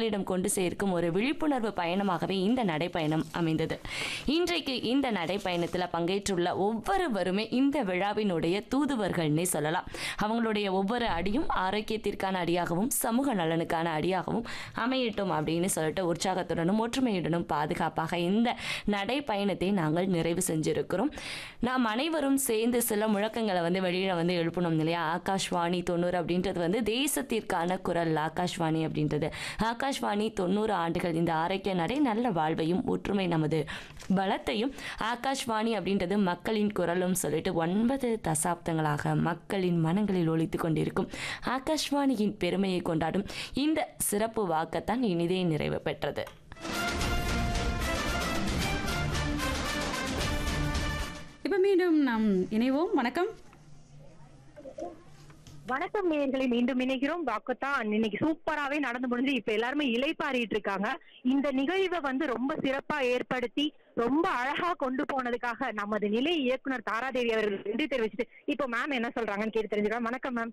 மக்களிடம் கொண்டு சேர்க்கும் ஒரு விழிப்புணர்வு பயணமாகவே இந்த நடைப்பயணம் அமைந்தது இன்றைக்கு இந்த நடைப்பயணத்தில் பங்கேற்றுள்ள ஒவ்வொருவருமே இந்த விழாவினுடைய தூதுவர்கள்னே சொல்லலாம் அவங்களுடைய ஒவ்வொரு அடியும் ஆரோக்கியத்திற்கான அடியாகவும் சமூக நலனுக்கான அடியாகவும் அமையட்டும் அப்படின்னு சொல்லிட்டு உற்சாகத்துடனும் ஒற்றுமையுடனும் பாதுகாப்பாக இந்த நடைப்பயணத்தை நாங்கள் நிறைவு செஞ்சிருக்கிறோம் நாம் அனைவரும் சேர்ந்து சில முழக்கங்களை வந்து வெளியில வந்து எழுப்பணும் இல்லையா ஆகாஷ்வாணி தொண்ணூறு அப்படின்றது வந்து தேசத்திற்கான குரல் ஆகாஷ்வாணி அப்படின்றது ஆகாஷ்வாணி தொண்ணூறு ஆண்டுகள் இந்த ஆரோக்கிய நடை நல்ல வாழ்வையும் ஒற்றுமை நமது பலத்தையும் ஆகாஷ்வாணி அப்படின்றது மக்களின் குரலும் சொல்லிட்டு ஒன்பது தசாப்தங்களாக மக்களின் மனங்களில் ஒலித்து கொண்டிருக்கும் ஆகாஷ்வாணியின் பெருமையை கொண்டாடும் இந்த சிறப்பு வாக்கத்தான் இனிதே நிறைவு பெற்றது இப்ப மீண்டும் நாம் இணைவோம் வணக்கம் வணக்கம் நேயர்களை மீண்டும் இணைகிறோம் வாக்குத்தான் இன்னைக்கு சூப்பராவே நடந்து முடிஞ்சு இப்ப எல்லாருமே இலைப்பாரிட்டு இருக்காங்க இந்த நிகழ்வை வந்து ரொம்ப சிறப்பா ஏற்படுத்தி ரொம்ப அழகா கொண்டு போனதுக்காக நமது நிலை இயக்குனர் தாராதேவி அவர்கள் நன்றி தெரிவிச்சுட்டு இப்போ மேம் என்ன சொல்றாங்கன்னு கேட்டு தெரிஞ்சுக்கலாம் வணக்கம் மேம்